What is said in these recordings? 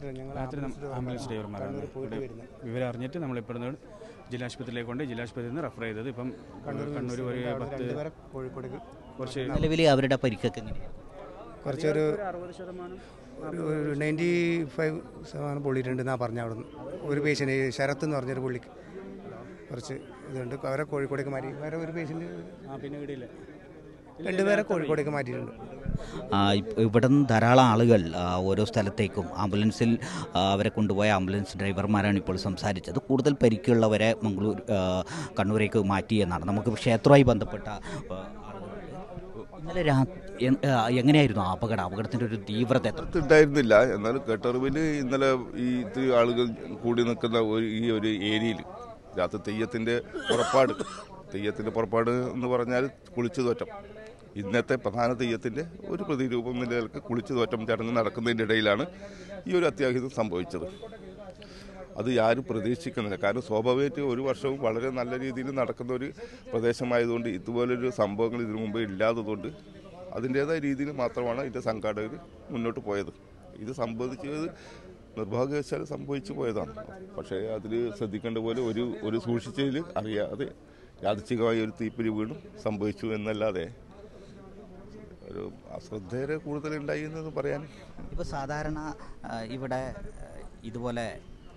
ഞങ്ങൾ രാത്രി നം- ആംബുലൻസ് ഡ്രൈവർമാരാണ് ഇവിടെ വിവരം അറിഞ്ഞിട്ട് നമ്മളിപ്പോൾ ഇവിടുന്ന് ജില്ലാശുപത്രിയിലേക്ക് കൊണ്ട് ജില്ലാശുപത്രിയിൽ നിന്ന് റെഫർ ചെയ്തത് ഇപ്പം കണ്ണൂർ ഒരു പത്ത് രണ്ടുപേരെ കോഴിക്കോടേക്ക് കുറച്ച് നിലവിൽ അവരുടെ പരിക്കൊക്കെ എങ്ങനെയാണ് കുറച്ചൊരു അറുപത് ശതമാനം ഒരു നയൻറ്റി ഫൈവ് ശതമാനം പൊള്ളിയിട്ടുണ്ടെന്നാണ് പറഞ്ഞ അവിടുന്ന് ഒരു പേഷ്യൻ്റ് ശരത്ത് എന്ന് പറഞ്ഞൊരു പുള്ളിക്ക് കുറച്ച് ഇതുണ്ട് അവരെ കോഴിക്കോടേക്ക് മാറ്റി വേറെ ഒരു പേഷ്യൻ്റ് ആ പിന്നെ ഇടയില്ല രണ്ടുപേരെ കോഴിക്കോടേക്ക് മാറ്റിയിട്ടുണ്ട് ആ, ഇപ്പ- ഇവിടെ നിന്ന് ധാരാളം ആളുകൾ ആ, ഓരോ സ്ഥലത്തേക്കും ആംബുലൻസിൽ ആ, അവരെ കൊണ്ടുപോയ ആംബുലൻസ് ഡ്രൈവർമാരാണ് ഇപ്പോൾ സംസാരിച്ചത് കൂടുതൽ പരിക്കുള്ളവരെ മംഗളൂർ ആ, കണ്ണൂരേക്ക് മാറ്റി എന്നാണ് നമുക്ക് ക്ഷേത്രവുമായി ബന്ധപ്പെട്ട ആ, ആളുകളുണ്ട്. ഇന്നലെ രാ എ- ആ, എങ്ങനെയായിരുന്നു ആ അപകടം അപകടത്തിൻ്റെ ഒരു തീവ്രത എത്ര ഉണ്ടായിരുന്നില്ല എന്നാൽ കേട്ടറിവിൽ ഇന്നലെ ഈ ഇത്തിരി ആളുകൾ കൂടി നിൽക്കുന്ന ഒരു ഈ ഒരു ഏരിയയിൽ രാത്രി തെയ്യത്തിൻ്റെ പുറപ്പാട് തെയ്യത്തിൻ്റെ പുറപ്പാട് എന്ന് പറഞ്ഞാൽ കുളിച്ചു തോറ്റം ഇന്നത്തെ പ്രധാന തെയ്യത്തിൻ്റെ ഒരു പ്രതിരൂപം എന്ന നിലക്ക് കുളിച്ചു തോറ്റം ചടങ്ങ് നടക്കുന്നതിൻ്റെ ഇടയിലാണ് ഈ ഒരു അത്യാഹിതം സംഭവിച്ചത് അത് ആരും പ്രതീക്ഷിക്കുന്നില്ല കാരണം സ്വാഭാവികമായിട്ട് ഒരു വർഷവും വളരെ നല്ല രീതിയിൽ നടക്കുന്ന ഒരു പ്രദേശമായതുകൊണ്ട് ഇതുപോലൊരു സംഭവങ്ങൾ ഇതിനു മുമ്പ് ഇല്ലാത്തതുകൊണ്ട് അതിൻ്റേതായ രീതിയിൽ മാത്രമാണ് ഇതിൻ്റെ സംഘാടകർ മുന്നോട്ട് പോയത് ഇത് സംഭവിച്ചത് നിർഭാഗ്യവശാൽ സംഭവിച്ചു പോയതാണ് പക്ഷേ അതിൽ ശ്രദ്ധിക്കേണ്ട പോലെ ഒരു ഒരു സൂക്ഷിച്ചതിൽ അറിയാതെ യാദൃച്ഛികമായ ഒരു തീപ്പിരി വീണ്ടും സംഭവിച്ചു എന്നല്ലാതെ ഒരു അശ്രദ്ധേരെ കൂടുതലുണ്ടായി എന്ന് പറയാൻ ഇപ്പോൾ സാധാരണ ആ, ഇവിടെ ആ, ഇതുപോലെ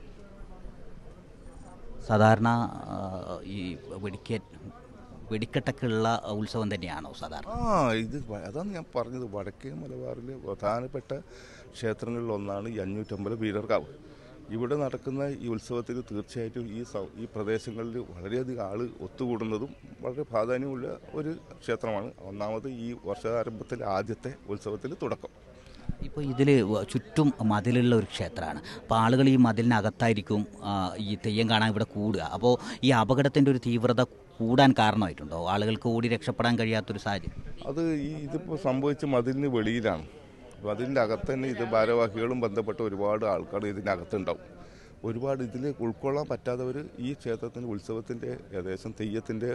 സാധാരണ ആ, ഈ വെടിക്ക വെടിക്കെട്ടൊക്കെയുള്ള ഉത്സവം തന്നെയാണോ സാധാരണ ആ ഇത് വ- അതാണ് ഞാൻ പറഞ്ഞത് വടക്കേ മലബാറിലെ പ്രധാനപ്പെട്ട ക്ഷേത്രങ്ങളിൽ ഒന്നാണ് ഈ അഞ്ഞൂറ്റമ്പത് വീരർകാവ് ഇവിടെ നടക്കുന്ന ഈ ഉത്സവത്തിന് തീർച്ചയായിട്ടും ഈ സ- ഈ പ്രദേശങ്ങളിൽ വളരെയധികം ആൾ ഒത്തുകൂടുന്നതും വളരെ പ്രാധാന്യമുള്ള ഒരു ക്ഷേത്രമാണ് ഒന്നാമത് ഈ വർഷാരംഭത്തിലെ ആദ്യത്തെ ഉത്സവത്തിൽ തുടക്കം ഇപ്പോൾ ഇതിൽ ചുറ്റും മതിലുള്ള ഒരു ക്ഷേത്രമാണ് അപ്പോൾ ആളുകൾ ഈ മതിലിനകത്തായിരിക്കും ആ, ഈ തെയ്യം കാണാൻ ഇവിടെ കൂടുക അപ്പോൾ ഈ അപകടത്തിൻ്റെ ഒരു തീവ്രത കൂടാൻ കാരണമായിട്ടുണ്ടോ ആളുകൾക്ക് ഓടി രക്ഷപ്പെടാൻ കഴിയാത്തൊരു സാഹചര്യം അത് ഈ ഇതിപ്പോൾ സംഭവിച്ച മതിലിന് വെളിയിലാണ് മതിലിൻ്റെ അകത്ത് തന്നെ ഇത് ഭാരവാഹികളും ബന്ധപ്പെട്ട ഒരുപാട് ആൾക്കാർ ഇതിൻ്റെ അകത്തുണ്ടാവും ഒരുപാട് ഇതിൽ ഉൾക്കൊള്ളാൻ പറ്റാത്തവർ ഈ ക്ഷേത്രത്തിൻ്റെ ഉത്സവത്തിൻ്റെ ഏകദേശം തെയ്യത്തിൻ്റെ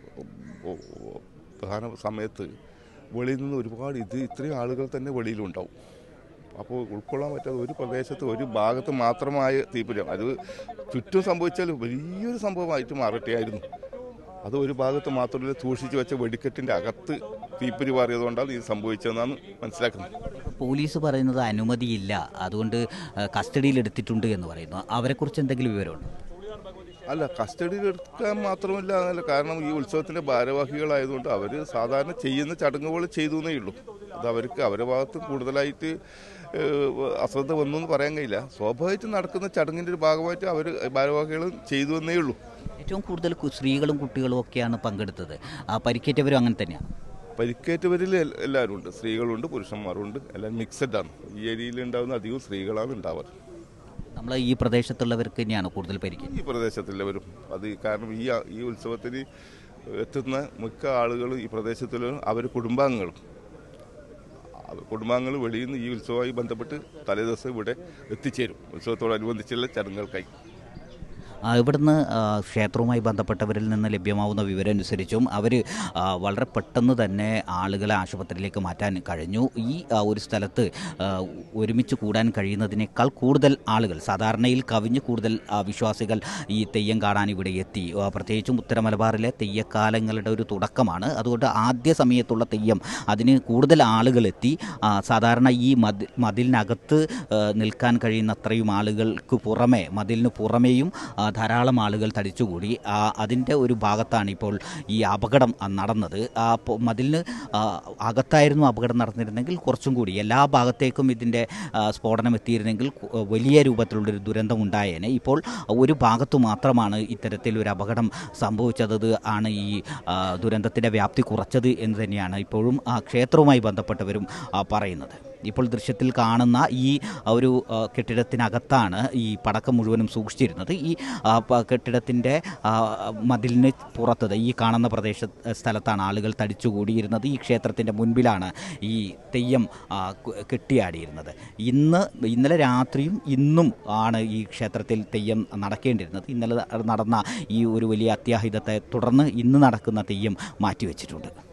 പ്രധാന സമയത്ത് വെളിയിൽ നിന്ന് ഒരുപാട് ഇത് ഇത്രയും ആളുകൾ തന്നെ വെളിയിലുണ്ടാവും അപ്പോൾ ഉൾക്കൊള്ളാൻ പറ്റാത്ത ഒരു പ്രദേശത്ത് ഒരു ഭാഗത്ത് മാത്രമായ തീപിരം അത് ചുറ്റും സംഭവിച്ചാൽ വലിയൊരു സംഭവമായിട്ട് മാറട്ടെയായിരുന്നു അത് ഒരു ഭാഗത്ത് മാത്രമല്ല സൂക്ഷിച്ചു വെച്ച വെടിക്കെട്ടിൻ്റെ അകത്ത് തീപ്പൊരി പാറിയതുകൊണ്ടാണ് ഇത് സംഭവിച്ചതെന്നാണ് മനസ്സിലാക്കുന്നത് പോലീസ് പറയുന്നത് അനുമതിയില്ല അതുകൊണ്ട് ആ, കസ്റ്റഡിയിൽ എടുത്തിട്ടുണ്ട് എന്ന് പറയുന്നു അവരെക്കുറിച്ച് എന്തെങ്കിലും വിവരമുണ്ടോ അല്ല കസ്റ്റഡിയിൽ എടുക്കാൻ മാത്രമല്ല എന്നല്ല കാരണം ഈ ഉത്സവത്തിൻ്റെ ഭാരവാഹികളായതുകൊണ്ട് അവർ സാധാരണ ചെയ്യുന്ന ചടങ്ങുകൾ ചെയ്തു എന്നേ ഉള്ളൂ അത് അവർക്ക് അവരുടെ ഭാഗത്ത് കൂടുതലായിട്ട് ഏഹ്, അശ്രദ്ധ വന്നു എന്ന് പറയാൻ കഴിയില്ല സ്വാഭാവികമായിട്ട് നടക്കുന്ന ചടങ്ങിൻ്റെ ഒരു ഭാഗമായിട്ട് അവർ ഭാരവാഹികൾ ചെയ്തു എന്നേ ഉള്ളൂ ഏറ്റവും കൂടുതൽ കു- സ്ത്രീകളും കുട്ടികളും ഒക്കെയാണ് പങ്കെടുത്തത് ആ പരിക്കേറ്റവരും അങ്ങനെ തന്നെയാണ് പരിക്കേറ്റവരിൽ എൽ- എല്ലാവരും ഉണ്ട് സ്ത്രീകളുണ്ട് പുരുഷന്മാരുണ്ട് എല്ലാം മിക്സഡ് ആണ് ഈ ഏരിയയിൽ ഉണ്ടാകുന്ന അധികവും സ്ത്രീകളാണ് ഉണ്ടാവാറ് നമ്മൾ ഈ പ്രദേശത്തുള്ളവർക്ക് തന്നെയാണ് കൂടുതൽ പരിക്കേറ്റത് ഈ പ്രദേശത്തുള്ളവരും അത് കാരണം ഈ ഈ ഉത്സവത്തിന് എത്തുന്ന മിക്ക ആളുകളും ഈ പ്രദേശത്തുള്ള അവർ കുടുംബാംഗങ്ങളും അവർ കുടുംബാംഗങ്ങൾ വെളിയിൽ നിന്ന് ഈ ഉത്സവവുമായി ബന്ധപ്പെട്ട് തലേദിവസം ഇവിടെ എത്തിച്ചേരും ഉത്സവത്തോടനുബന്ധിച്ചുള്ള ചടങ്ങുകൾക്കായി ആ, ഇവിടുന്ന് ആ, ക്ഷേത്രവുമായി ബന്ധപ്പെട്ടവരിൽ നിന്ന് ലഭ്യമാവുന്ന വിവരം അനുസരിച്ചും അവർ വളരെ പെട്ടെന്ന് തന്നെ ആളുകളെ ആശുപത്രിയിലേക്ക് മാറ്റാൻ കഴിഞ്ഞു ഈ ആ, ഒരു സ്ഥലത്ത് ആ, ഒരുമിച്ച് കൂടാൻ കഴിയുന്നതിനേക്കാൾ കൂടുതൽ ആളുകൾ സാധാരണയിൽ കവിഞ്ഞ് കൂടുതൽ ആ, വിശ്വാസികൾ ഈ തെയ്യം കാണാൻ ഇവിടെ എത്തി ആ, പ്രത്യേകിച്ചും ഉത്തര മലബാറിലെ തെയ്യക്കാലങ്ങളുടെ ഒരു തുടക്കമാണ് അതുകൊണ്ട് ആദ്യ സമയത്തുള്ള തെയ്യം അതിന് കൂടുതൽ ആളുകൾ എത്തി ആ, സാധാരണ ഈ മതി മതിലിനകത്ത് ആ, നിൽക്കാൻ കഴിയുന്ന അത്രയും ആളുകൾക്ക് പുറമെ മതിലിന് പുറമേയും ആ, ധാരാളം ആളുകൾ തടിച്ചുകൂടി ആ, അതിൻ്റെ ഒരു ഭാഗത്താണ് ഇപ്പോൾ ഈ അപകടം ആ, നടന്നത് ആ, പൊ- മതിലിന് ആ, അകത്തായിരുന്നു അപകടം നടന്നിരുന്നെങ്കിൽ കുറച്ചും കൂടി എല്ലാ ഭാഗത്തേക്കും ഇതിൻ്റെ ആ, സ്ഫോടനം എത്തിയിരുന്നെങ്കിൽ കു- വലിയ രൂപത്തിലുള്ളൊരു ദുരന്തം ഉണ്ടായേനെ ഇപ്പോൾ ഒരു ഭാഗത്തു മാത്രമാണ് ഇത്തരത്തിൽ ഒരു അപകടം സംഭവിച്ചത് ആണ് ഈ ആ, ദുരന്തത്തിൻ്റെ വ്യാപ്തി കുറച്ചത് എന്ന് തന്നെയാണ് ഇപ്പോഴും ആ ക്ഷേത്രവുമായി ബന്ധപ്പെട്ടവരും ആ, പറയുന്നത് ഇപ്പോൾ ദൃശ്യത്തിൽ കാണുന്ന ഈ ഒരു ആ, കെട്ടിടത്തിനകത്താണ് ഈ പടക്കം മുഴുവനും സൂക്ഷിച്ചിരുന്നത് ഈ ആ, പ- കെട്ടിടത്തിൻ്റെ ആ, മതിലിന് പുറത്തത് ഈ കാണുന്ന പ്രദേശ സ്ഥലത്താണ് ആളുകൾ തടിച്ചുകൂടിയിരുന്നത് ഈ ക്ഷേത്രത്തിൻ്റെ മുൻപിലാണ് ഈ തെയ്യം ആ, കു- കെട്ടിയാടിയിരുന്നത് ഇന്ന് ഇന്നലെ രാത്രിയും ഇന്നും ആണ് ഈ ക്ഷേത്രത്തിൽ തെയ്യം നടക്കേണ്ടിയിരുന്നത് ഇന്നലെ നടന്ന ഈ ഒരു വലിയ അത്യാഹിതത്തെ തുടർന്ന് ഇന്ന് നടക്കുന്ന തെയ്യം മാറ്റിവെച്ചിട്ടുണ്ട്